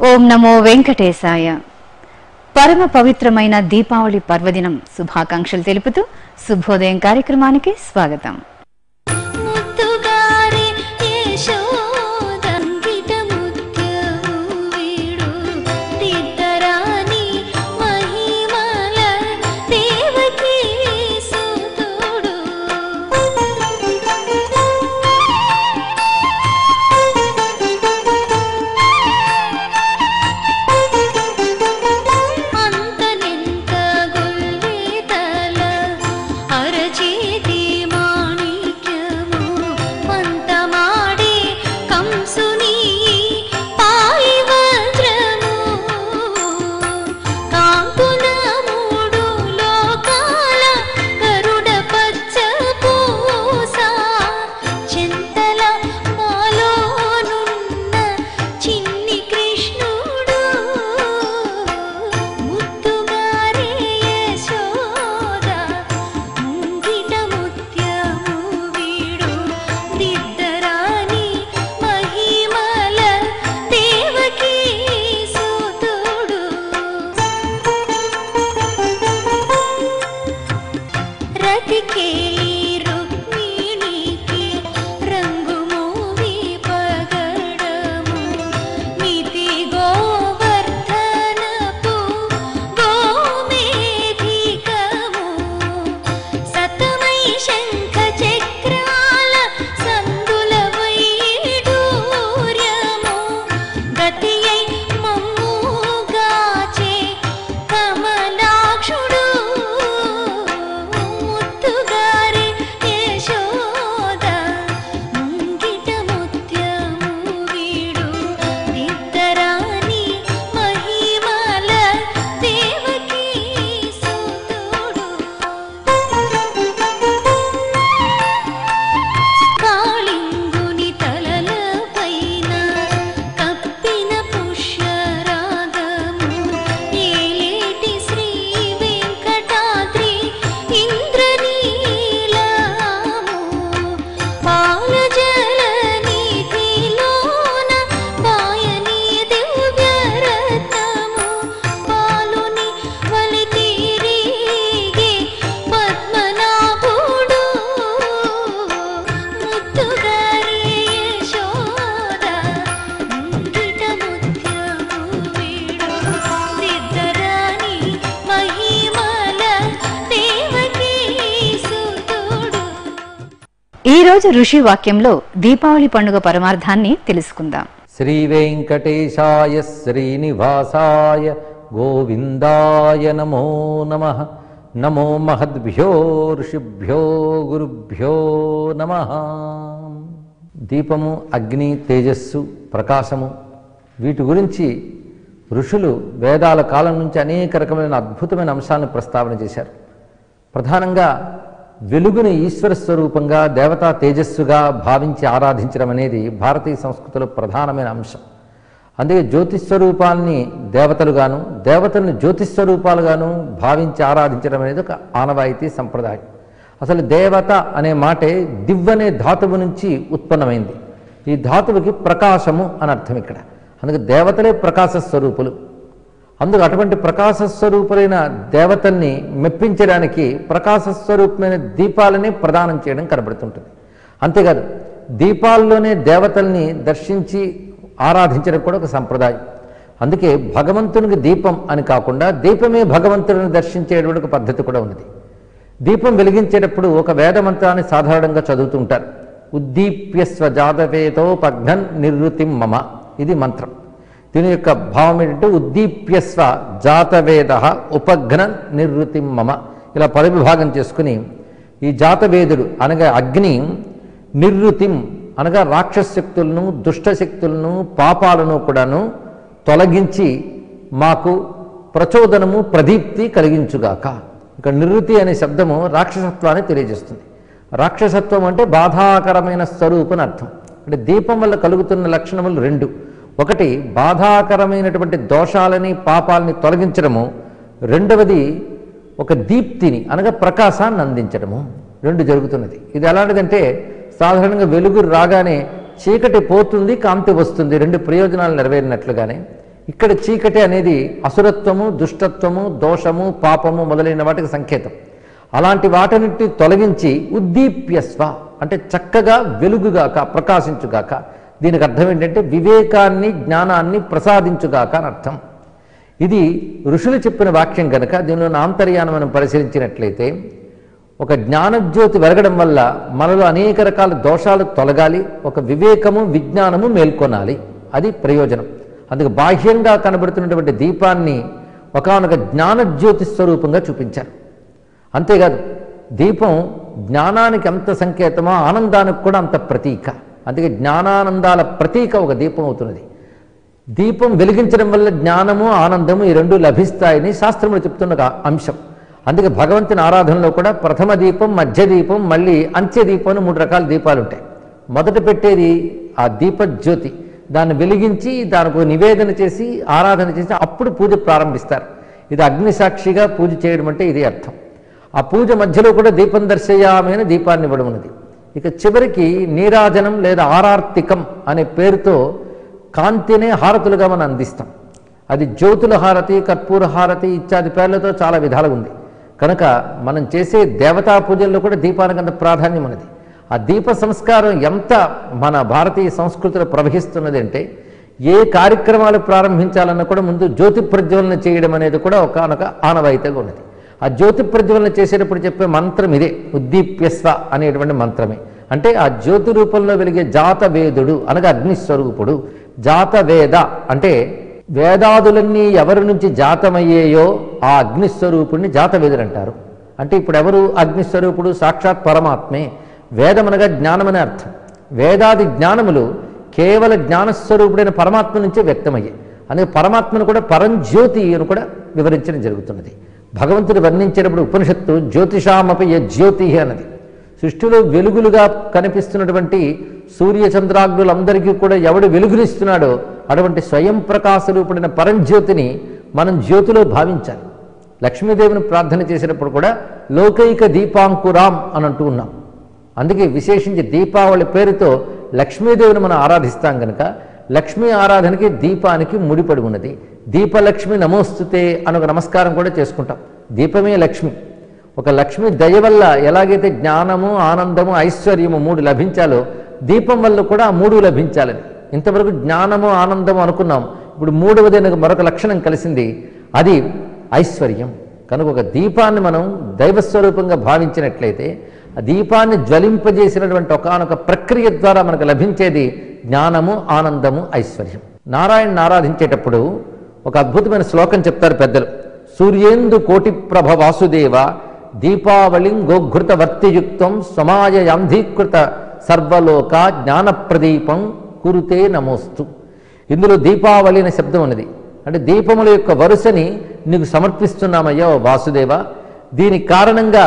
ఓం నమో వెంకటేశాయ పరమ పవిత్రమైన దీపావళి పర్వదినం శుభాకాంక్షలు తెలుపుతూ శుభోదయం కార్యక్రమానికి స్వాగతం ముద్దుగారే యశోదంకిత ముత్యము వీడు తిద్దరాని మహిమల దేవకీ సుతుడు అంతనెంత గొల్లేతల అరచేతి మాణిక్యము పంతమాడే కంసుని పాయి వజ్రము కాంతున మూడు లోకాల గరుడ పచ్చ పూస చింతల మాలోనున్న చిన్ని కృష్ణుడు ముద్దుగారే యశోద ముంగిట ముత్యము వీడు దిద్దరాని మహిమల దేవకీ సుతుడు రతికేలి రుక్మిణికి రంగు మూవి పగడము మితి గోవర్ధనపు గోమేధికము సతమై శంఖ చక్రాల సందుల వైడూర్యము గతియై మమ్ముగాచే కమలాక్షుడు ముత్తుగారి యశోద ముంగిట ముత్యము వీడు దిద్దరాని మహిమల దేవకీ సుతుడు కాళింగుని తలల పైన కప్పిన పుష్యరాగము ఏలేటి శ్రీ వెంకటాద్రి ఇంద్రనీలము పాలజల నిధిలోన పాయని దివ్యరత్నము పాలుని వలి తిరిగే పద్మనాభుడు ముద్దుగారి యశోద ముంగిట ముత్యము వీడు నిద్దరాని మహిమల దేవకీ సుతుడు ఈ రోజు ఋషి వాక్యంలో దీపావళి పండుగ పరమార్థాన్ని తెలుసుకుందాం శ్రీ వెంకటేశాయ శ్రీనివాసాయ గోవిందాయ నమో నమ నమో మహద్భ్యో ఋషిభ్యో గురుభ్యో నమ దీపము అగ్ని తేజస్సు ప్రకాశము వీటి గురించి ఋషులు వేదాల కాలం నుంచి అనేక రకమైన అద్భుతమైన అంశాలను ప్రస్తావన చేశారు ప్రధానంగా వెలుగుని ఈశ్వర స్వరూపంగా దేవతా తేజస్సుగా భావించి ఆరాధించడం అనేది భారతీయ సంస్కృతిలో ప్రధానమైన అంశం అందుకే జ్యోతిస్వరూపాన్ని దేవతలుగాను దేవతల్ని జ్యోతిస్వరూపాలుగాను భావించి ఆరాధించడం అనేది ఒక ఆనవాయితీ సంప్రదాయం అసలు దేవత అనే మాటే దివ్వనే ధాతువు నుంచి ఉత్పన్నమైంది ఈ ధాతువుకి ప్రకాశము అని అర్థం ఇక్కడ అందుకే దేవతలే ప్రకాశ స్వరూపులు అందుకు అటువంటి ప్రకాశ స్వరూపులైన దేవతల్ని మెప్పించడానికి ప్రకాశ స్వరూపమైన దీపాలని ప్రదానం చేయడం కనబడుతుంటుంది అంతేకాదు దీపాల్లోనే దేవతల్ని దర్శించి ఆరాధించడం కూడా ఒక సంప్రదాయం అందుకే భగవంతునికి దీపం అని కాకుండా దీపమే భగవంతుడిని దర్శించేటువంటి ఒక పద్ధతి కూడా ఉన్నది దీపం వెలిగించేటప్పుడు ఒక వేద మంత్రాన్ని సాధారణంగా చదువుతుంటారు ఉద్దీప్యస్వ జాతవేతో పఘ్నన్ నిర్వృతిం మమ ఇది మంత్రం దీని యొక్క భావం ఏంటంటే ఉద్దీప్యస్వ జాతవేద ఉపఘ్న నిర్వృతిం మమ ఇలా పదవిభాగం చేసుకుని ఈ జాతవేదుడు అనగా అగ్ని నిర్వృతిం అనగా రాక్షసశక్తులను దుష్టశక్తులను పాపాలను కూడాను తొలగించి మాకు ప్రచోదనము ప్రదీప్తి కలిగించుగాక ఇక్కడ నివృత్తి అనే శబ్దము రాక్షసత్వాన్ని తెలియజేస్తుంది రాక్షసత్వం అంటే బాధాకరమైన స్వరూపం అని అర్థం అంటే దీపం వల్ల కలుగుతున్న లక్షణములు రెండు ఒకటి బాధాకరమైనటువంటి దోషాలని పాపాలని తొలగించడము రెండవది ఒక దీప్తిని అనగా ప్రకాశాన్ని అందించడము రెండు జరుగుతున్నది ఇది ఎలాంటిదంటే సాధారణంగా వెలుగు రాగానే చీకటి పోతుంది కాంతి వస్తుంది రెండు ప్రయోజనాలు నెరవేరినట్లుగానే ఇక్కడ చీకటి అనేది అసురత్వము దుష్టత్వము దోషము పాపము మొదలైన వాటికి సంకేతం అలాంటి వాటిని తొలగించి ఉద్దీప్యస్వ అంటే చక్కగా వెలుగుగాక ప్రకాశించుగాక దీనికి అర్థం ఏంటంటే వివేకాన్ని జ్ఞానాన్ని ప్రసాదించుగాక అని అర్థం ఇది ఋషులు చెప్పిన వాక్యం కనుక దీనిలో ఆంతర్యాన్ని మనం పరిశీలించినట్లయితే ఒక జ్ఞానజ్యోతి వెలగడం వల్ల మనలో అనేక రకాల దోషాలు తొలగాలి ఒక వివేకము విజ్ఞానము మేల్కొనాలి అది ప్రయోజనం అందుకు బాహ్యంగా కనబడుతున్నటువంటి దీపాన్ని ఒకనొక జ్ఞానజ్యోతి స్వరూపంగా చూపించారు అంతేకాదు దీపం జ్ఞానానికి ఎంత సంకేతమో ఆనందానికి కూడా అంత ప్రతీక అందుకే జ్ఞానానందాల ప్రతీక ఒక దీపం అవుతున్నది దీపం వెలిగించడం వల్ల జ్ఞానము ఆనందము ఈ రెండు లభిస్తాయని శాస్త్రములు చెప్తున్న ఒక అంశం అందుకే భగవంతుని ఆరాధనలో కూడా ప్రథమ దీపం మధ్య దీపం మళ్ళీ అంత్య దీపం అని మూడు రకాల దీపాలు ఉంటాయి మొదట పెట్టేది ఆ దీపజ్యోతి దాన్ని వెలిగించి దానికి ఒక నివేదన చేసి ఆరాధన చేసి అప్పుడు పూజ ప్రారంభిస్తారు ఇది అగ్నిసాక్షిగా పూజ చేయడం అంటే ఇది అర్థం ఆ పూజ మధ్యలో కూడా దీపం దర్శయామైన దీపాన్ని ఇవ్వడం ఉన్నది ఇక చివరికి నీరాజనం లేదా ఆరార్తికం అనే పేరుతో కాంతినే హారతులుగా మనం అందిస్తాం అది జ్యోతుల హారతి కర్పూర హారతి ఇత్యాది పేర్లతో చాలా విధాలుగా ఉంది కనుక మనం చేసే దేవతా పూజల్లో కూడా దీపానికి అంత ప్రాధాన్యం ఉన్నది ఆ దీప సంస్కారం ఎంత మన భారతీయ సంస్కృతిలో ప్రవహిస్తున్నది అంటే ఏ కార్యక్రమాలు ప్రారంభించాలన్నా కూడా ముందు జ్యోతి ప్రజ్వలన చేయడం అనేది కూడా ఒకనొక ఆనవాయితీగా ఉన్నది ఆ జ్యోతి ప్రజ్వలన చేసేటప్పుడు చెప్పే మంత్రం ఇదే ఉద్దీప్యస్వ అనేటువంటి మంత్రమే అంటే ఆ జ్యోతి రూపంలో వెలిగే జాత వేదుడు అనగా అగ్నిస్వరూపుడు జాత వేద అంటే వేదాదులన్నీ ఎవరి నుంచి జాతమయ్యేయో ఆ అగ్నిస్వరూపుడిని జాతవేదుడు అంటారు అంటే ఇప్పుడు ఎవరు అగ్నిస్వరూపుడు సాక్షాత్ పరమాత్మే వేదమనగా జ్ఞానమనే అర్థం వేదాది జ్ఞానములు కేవల జ్ఞానస్వరూపుడైన పరమాత్మ నుంచే వ్యక్తమయ్యాయి అందుకే పరమాత్మను కూడా పరంజ్యోతి అని కూడా వివరించడం జరుగుతున్నది భగవంతుడు వర్ణించేటప్పుడు ఉపనిషత్తు జ్యోతిషామపి జ్యోతి అన్నది సృష్టిలో వెలుగులుగా కనిపిస్తున్నటువంటి సూర్యచంద్రాగ్నులందరికీ కూడా ఎవడు వెలుగునిస్తున్నాడో అటువంటి స్వయం ప్రకాశరూపుడైన పరంజ్యోతిని మనం జ్యోతిలో భావించాలి లక్ష్మీదేవిని ప్రార్థన చేసినప్పుడు కూడా లోకైక దీపాంకురాం అని అంటూ ఉన్నాం అందుకే విశేషించి దీపావళి పేరుతో లక్ష్మీదేవిని మనం ఆరాధిస్తాం కనుక లక్ష్మీ ఆరాధనకి దీపానికి ముడిపడి ఉన్నది దీపలక్ష్మి నమోస్తుతే అని ఒక నమస్కారం కూడా చేసుకుంటాం దీపమే లక్ష్మి ఒక లక్ష్మి దయ వల్ల ఎలాగైతే జ్ఞానము ఆనందము ఐశ్వర్యము మూడు లభించాలో దీపం వల్ల కూడా ఆ మూడు లభించాలని ఇంతవరకు జ్ఞానము ఆనందము అనుకున్నాం ఇప్పుడు మూడవది మరొక లక్షణం కలిసింది అది ఐశ్వర్యం కనుక ఒక దీపాన్ని మనం దైవస్వరూపంగా భావించినట్లయితే ఆ దీపాన్ని జ్వలింపజేసినటువంటి ఒకనొక ప్రక్రియ ద్వారా మనకు లభించేది జ్ఞానము ఆనందము ఐశ్వర్యం నారాయణను ఆరాధించేటప్పుడు ఒక అద్భుతమైన శ్లోకం చెప్తారు పెద్దలు సూర్యేందు కోటి ప్రభ వాసుదేవ దీపావళిం గోఘృత వర్తియుక్తం సమాజ యాంధీకృత సర్వలోక జ్ఞానప్రదీపం కురుతే నమోస్తు ఇందులో దీపావళి అనే శబ్దం ఉన్నది అంటే దీపముల యొక్క వరుసని నీకు సమర్పిస్తున్నామయ్యా ఓ వాసుదేవ దీని కారణంగా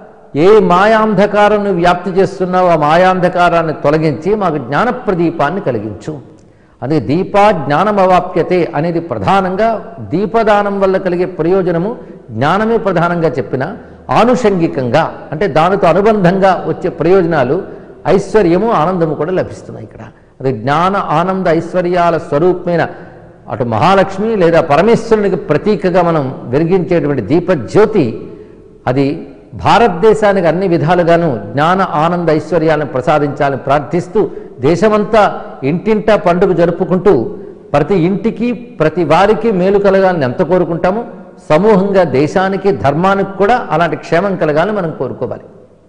ఏ మాయాంధకారం నువ్వు వ్యాప్తి చేస్తున్నావో ఆ మాయాంధకారాన్ని తొలగించి మాకు జ్ఞానప్రదీపాన్ని కలిగించు అందుకే దీపా జ్ఞానమవాప్యతే అనేది ప్రధానంగా దీపదానం వల్ల కలిగే ప్రయోజనము జ్ఞానమే ప్రధానంగా చెప్పిన ఆనుషంగికంగా అంటే దానితో అనుబంధంగా వచ్చే ప్రయోజనాలు ఐశ్వర్యము ఆనందము కూడా లభిస్తున్నాయి ఇక్కడ అది జ్ఞాన ఆనంద ఐశ్వర్యాల స్వరూపమైన అటు మహాలక్ష్మి లేదా పరమేశ్వరునికి ప్రతీకగా మనం వెలిగించేటువంటి దీపజ్యోతి అది భారతదేశానికి అన్ని విధాలుగాను జ్ఞాన ఆనంద ఐశ్వర్యాలను ప్రసాదించాలని ప్రార్థిస్తూ దేశమంతా ఇంటింటా పండుగ జరుపుకుంటూ ప్రతి ఇంటికి ప్రతి వారికి మేలు కలగాలని ఎంత కోరుకుంటామో సమూహంగా దేశానికి ధర్మానికి కూడా అలాంటి క్షేమం కలగాలని మనం కోరుకోవాలి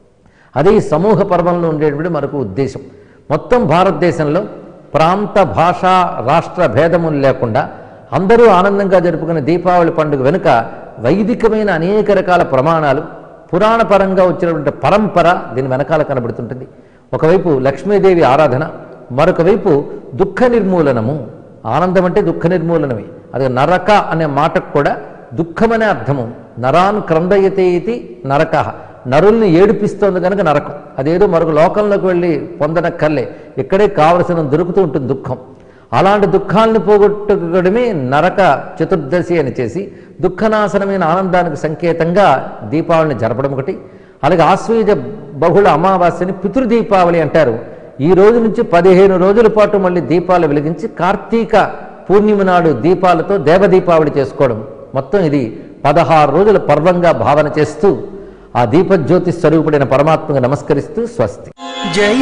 అదే ఈ సమూహ పర్వంలో ఉండేటువంటి మరొక ఉద్దేశం మొత్తం భారతదేశంలో ప్రాంత భాష రాష్ట్ర భేదములు లేకుండా అందరూ ఆనందంగా జరుపుకునే దీపావళి పండుగ వెనుక వైదికమైన అనేక రకాల ప్రమాణాలు పురాణ పరంగా వచ్చినటువంటి పరంపర దీని వెనకాల కనబడుతుంటుంది ఒకవైపు లక్ష్మీదేవి ఆరాధన మరొక వైపు దుఃఖ నిర్మూలనము ఆనందం అంటే దుఃఖ నిర్మూలనమే అది నరక అనే మాటకు కూడా దుఃఖమనే అర్థము నరాన్ క్రందయతే ఇది నరక నరుల్ని ఏడిపిస్తోంది కనుక నరకం అదేదో మరొక లోకంలోకి వెళ్ళి పొందనక్కర్లే ఇక్కడే కావలసిన దొరుకుతూ ఉంటుంది దుఃఖం అలాంటి దుఃఖాలను పోగొట్టుకోవడమే నరక చతుర్దశి అని చేసి దుఃఖనాశనమైన ఆనందానికి సంకేతంగా దీపావళిని జరపడం ఒకటి అలాగే ఆశ్వీజ బహుళ అమావాస్యని పితృదీపావళి అంటారు ఈ రోజు నుంచి పదిహేను రోజుల పాటు మళ్ళీ దీపాలు వెలిగించి కార్తీక పూర్ణిమ నాడు దీపాలతో దేవదీపావళి చేసుకోవడం మొత్తం ఇది పదహారు రోజుల పర్వంగా భావన చేస్తూ ఆ దీపజ్యోతి స్వరూపుడైన పరమాత్మకు నమస్కరిస్తూ స్వస్తి జయ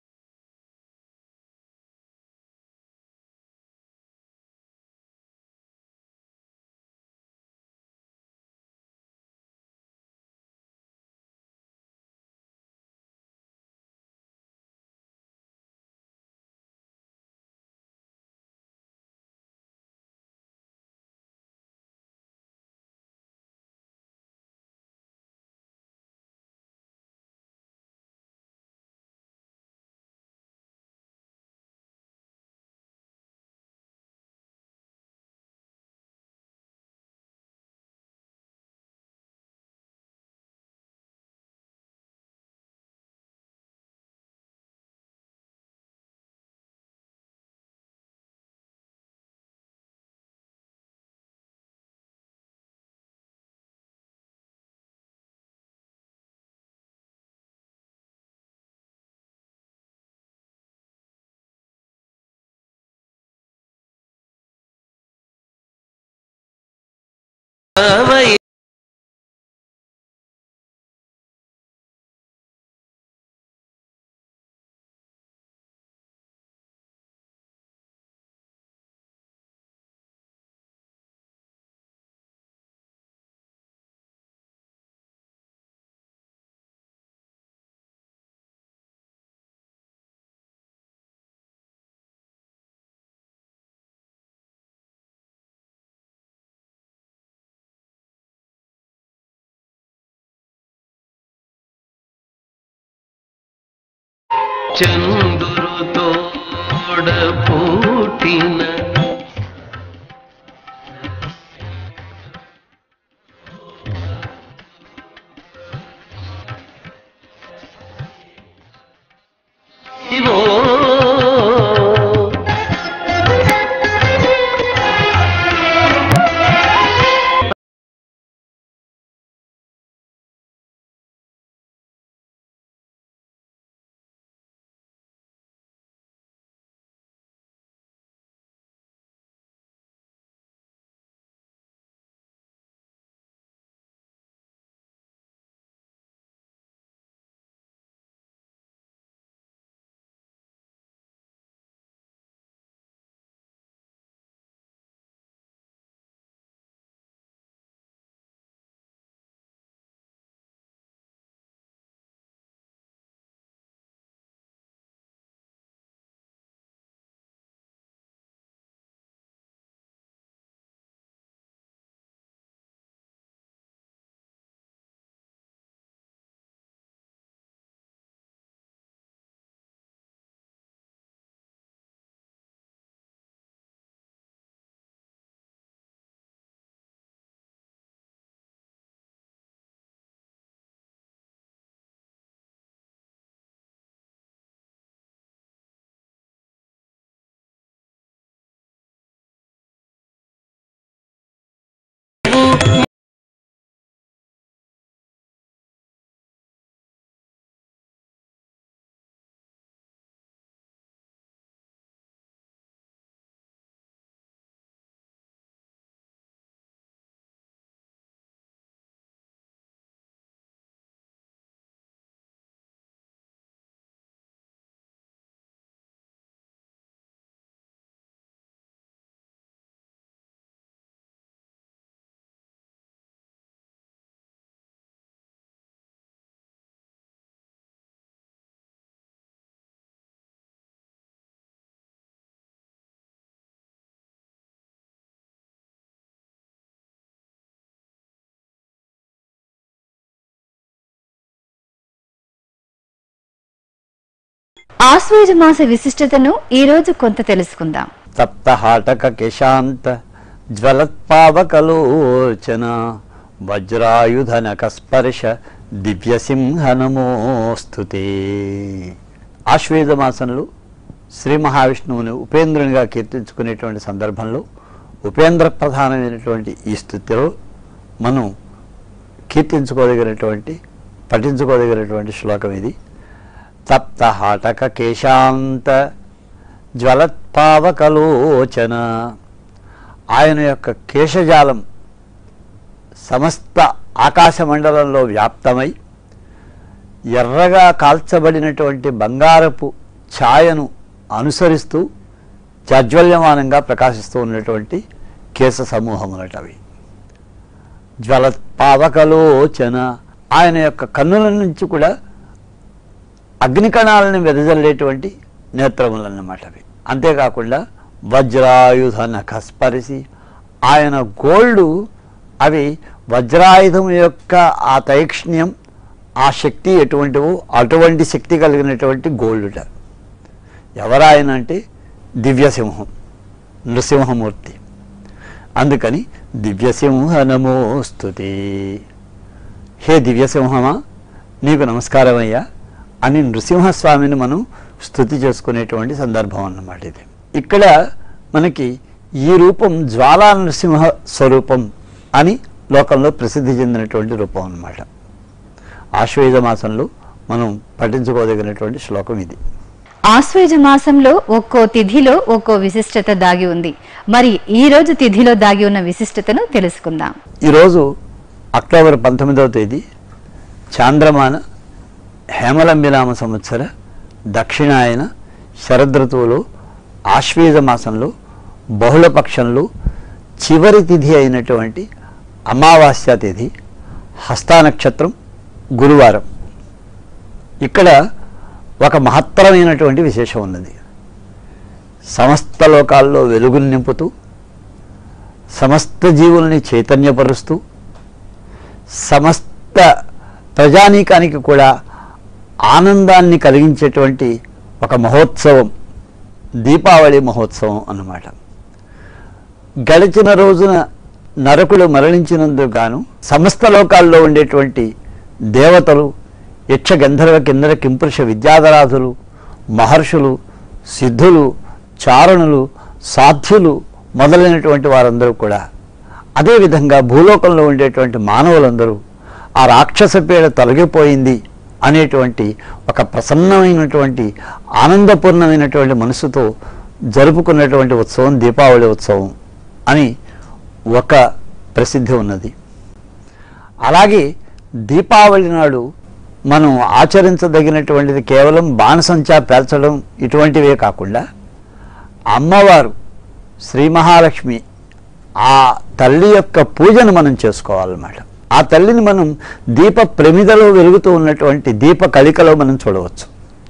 వై చంద్రుతో పుట్టిన ఇవో ఆశ్వయుజ మాస విశిష్టతను ఈ రోజు కొంత తెలుసుకుందాం తప్తహాటక కేశాంత జ్వలత్పావకలోచన వజ్రాయుధనక స్పర్శ దివ్యసింహనమోస్తుతే ఆశ్వేద మాసంలో శ్రీ మహావిష్ణువుని ఉపేంద్రునిగా కీర్తించుకునేటువంటి సందర్భంలో ఉపేంద్ర ప్రధానమైనటువంటి ఈ స్థుతిలో మనం కీర్తించుకోదగినటువంటి పఠించుకోదగినటువంటి శ్లోకం ఇది తప్తహాటక కేశాంత జ్వలత్పావకలోచన ఆయన యొక్క కేశజాలం సమస్త ఆకాశ మండలంలో వ్యాప్తమై ఎర్రగా కాల్చబడినటువంటి బంగారపు ఛాయను అనుసరిస్తూ జాజ్వల్యమానంగా ప్రకాశిస్తూ ఉన్నటువంటి కేశ సమూహములట అవి జ్వల పావకలోచన ఆయన యొక్క కన్నుల నుంచి కూడా అగ్నికణాలను వెదజల్లేటువంటి నేత్రములన్నమాట అవి అంతేకాకుండా వజ్రాయుధ నఖస్పరిసి ఆయన గోల్డ్ అవి వజ్రాయుధం యొక్క ఆ తైక్ష్ణ్యం ఆ శక్తి ఎటువంటివో అటువంటి శక్తి కలిగినటువంటి గోల్డ్ ఎవరాయన అంటే దివ్యసింహం నృసింహమూర్తి అందుకని దివ్యసింహ నమోస్తుతే హే దివ్యసింహమా నీకు నమస్కారమయ్యా అని నృసింహస్వామిని మనం స్థుతి చేసుకునేటువంటి సందర్భం అన్నమాట ఇది ఇక్కడ మనకి ఈ రూపం జ్వాలా నృసింహ స్వరూపం అని లోకంలో ప్రసిద్ధి చెందినటువంటి రూపం అన్నమాట ఆశ్వేజ మాసంలో మనం పఠించుకోదగినటువంటి శ్లోకం ఇది ఆశ్వేజ మాసంలో ఒక్కో తిథిలో ఒక్కో విశిష్టత దాగి ఉంది మరి ఈ రోజు తిథిలో దాగి ఉన్న విశిష్టతను తెలుసుకుందాం ఈరోజు అక్టోబర్ పంతొమ్మిదవ తేదీ చాంద్రమాన హేమలంబినామ సంవత్సర దక్షిణాయన శరదృతువులో ఆశ్వేజ మాసంలో బహుళపక్షంలో చివరి తిథి అయినటువంటి అమావాస్య తిథి హస్తా నక్షత్రం గురువారం ఇక్కడ ఒక మహత్తరమైనటువంటి విశేషం ఉన్నది సమస్త లోకాల్లో వెలుగులు నింపుతూ సమస్త జీవుల్ని చైతన్యపరుస్తూ సమస్త ప్రజానీకానికి కూడా ఆనందాన్ని కలిగించేటువంటి ఒక మహోత్సవం దీపావళి మహోత్సవం అన్నమాట గడిచిన రోజున నరకుడు మరణించినందుకు గాను సమస్త లోకాల్లో ఉండేటువంటి దేవతలు యక్ష గంధర్వ కిన్నర కింపురుష విద్యాధరాధులు మహర్షులు సిద్ధులు చారణులు సాధ్యులు మొదలైనటువంటి వారందరూ కూడా అదేవిధంగా భూలోకంలో ఉండేటువంటి మానవులందరూ ఆ రాక్షస పీడ తొలగిపోయింది అనేటువంటి ఒక ప్రసన్నమైనటువంటి ఆనందపూర్ణమైనటువంటి మనసుతో జరుపుకున్నటువంటి ఉత్సవం దీపావళి ఉత్సవం అని ఒక ప్రసిద్ధి ఉన్నది అలాగే దీపావళి నాడు మనం ఆచరించదగినటువంటిది కేవలం బాణసంచా పేల్చడం ఇటువంటివే కాకుండా అమ్మవారు శ్రీ మహాలక్ష్మి ఆ తల్లి యొక్క పూజను మనం చేసుకోవాలన్నమాట ఆ తల్లిని మనం దీప ప్రమిదలో వెలుగుతూ ఉన్నటువంటి దీప కళికలో మనం చూడవచ్చు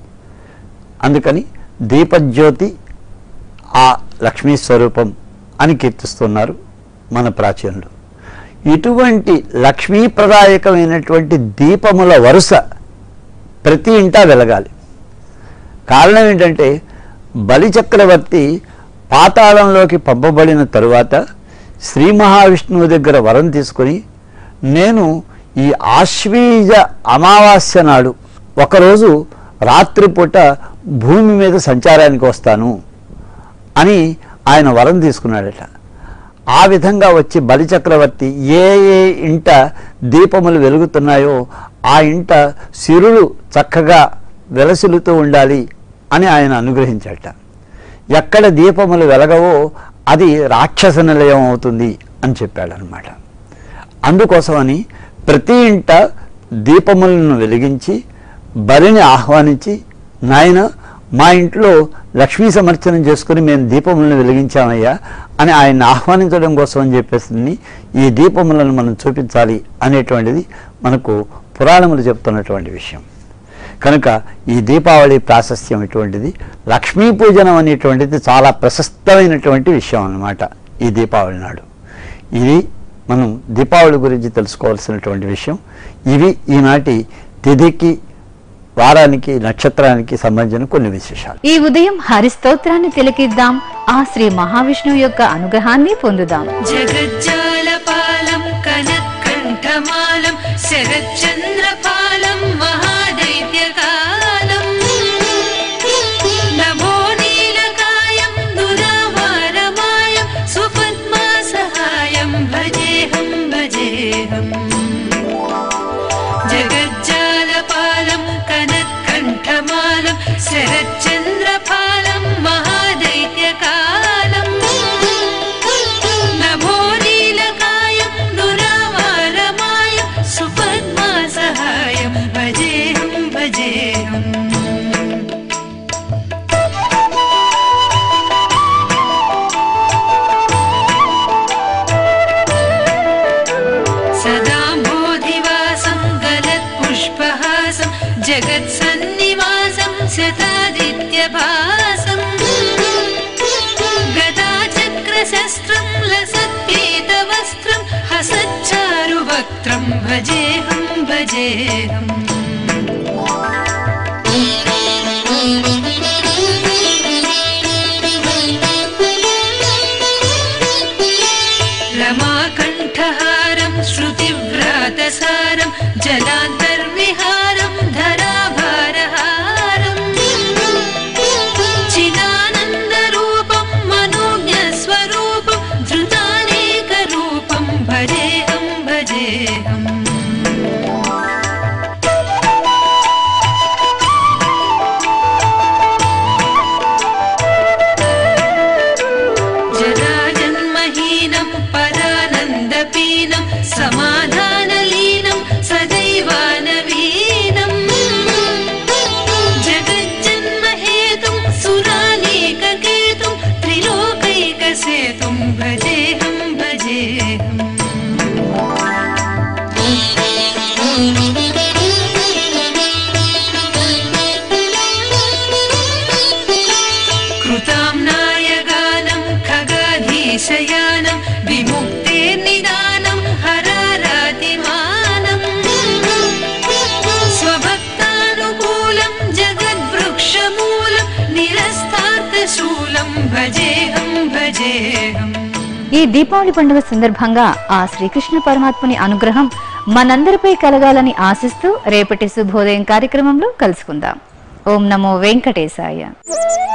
అందుకని దీపజ్యోతి ఆ లక్ష్మీ స్వరూపం అని కీర్తిస్తున్నారు మన ప్రాచీనులు ఇటువంటి లక్ష్మీప్రదాయకమైనటువంటి దీపముల వరుస ప్రతి ఇంటా వెలగాలి కారణం ఏంటంటే బలిచక్రవర్తి పాతాళంలోకి పంపబడిన తరువాత శ్రీ మహావిష్ణువు దగ్గర వరం తీసుకొని నేను ఈ ఆశ్వీజ అమావాస్య నాడు ఒకరోజు రాత్రిపూట భూమి మీద సంచారానికి వస్తాను అని ఆయన వరం తీసుకున్నాడట ఆ విధంగా వచ్చి బలిచక్రవర్తి ఏ ఏ ఇంట దీపములు వెలుగుతున్నాయో ఆ ఇంట సిరులు చక్కగా వెలసిల్లుతూ ఉండాలి అని ఆయన అనుగ్రహించట ఎక్కడ దీపములు వెలగవో అది రాక్షస నిలయం అవుతుంది అని చెప్పాడనమాట అందుకోసమని ప్రతి ఇంట దీపములను వెలిగించి బలిని ఆహ్వానించి నాయన మా ఇంట్లో లక్ష్మీ సమర్చనం చేసుకుని మేము దీపములను వెలిగించామయ్యా అని ఆయన్ని ఆహ్వానించడం కోసం అని చెప్పేసి ఈ దీపములను మనం చూపించాలి అనేటువంటిది మనకు పురాణములు చెప్తున్నటువంటి విషయం కనుక ఈ దీపావళి ప్రాశస్త్యం ఇటువంటిది లక్ష్మీ పూజనం అనేటువంటిది చాలా ప్రశస్తమైనటువంటి విషయం అన్నమాట ఈ దీపావళి నాడు ఇది మనం దీపావళి గురించి తెలుసుకోవాల్సినటువంటి విషయం ఇవి ఈనాటి తిథికి వారానికి నక్షత్రానికి సంబంధించిన కొన్ని విశేషాలు ఈ ఉదయం హరిస్తోత్రాన్ని తిలకిద్దాం ఆ శ్రీ మహావిష్ణువు యొక్క అనుగ్రహాన్ని పొందుదాం జగజ్జాలపాలం కనత్కంఠమాలం శరచంద్రపాలం మహాదైత్యకాలం నభో నీలకాయం దురావారమాయం సుపద్మా సహాయం భజేహం భజేహం జగజ్జాలపాలం కనత్కంఠమాలం శరచంద్రపాలం మహాదైత్యకాలం सदादित्यभासम् गदाचक्रशस्त्रं लसत्पीतवस्त्रं हसच्चारुवक्त्रं भजेऽहं भजेऽहम् रमाकण्ठहारं श्रुतिव्रातसारं जलान्तर्विहारं धराभारहारम् चिदानन्दरूपं मनोज्ञस्वरूपं धृतानेकरूपं भजेऽहं भजेऽहम् जराजन्महीनं परानन्दपीनं समाधानलीनं सदैवानवीनम् जगज्जन्महेतुं सुरानीककेतुं त्रिलोकैकसेतुं भजेऽहं भजेऽहम् कृताम्नायगानं खगाधीशयानं विमुक्तेर्निदानं हरारातिमानम् स्वभक्तानुकूलं जगद्वृक्षमूलं निरस्तार्थशूलं भजेऽहं भजेऽहम् ఈ దీపావళి పండుగ సందర్భంగా ఆ శ్రీకృష్ణ పరమాత్ముని అనుగ్రహం మనందరిపై కలగాలని ఆశిస్తూ రేపటి శుభోదయం కార్యక్రమంలో కలుసుకుందాం ఓం నమో వెంకటేశాయ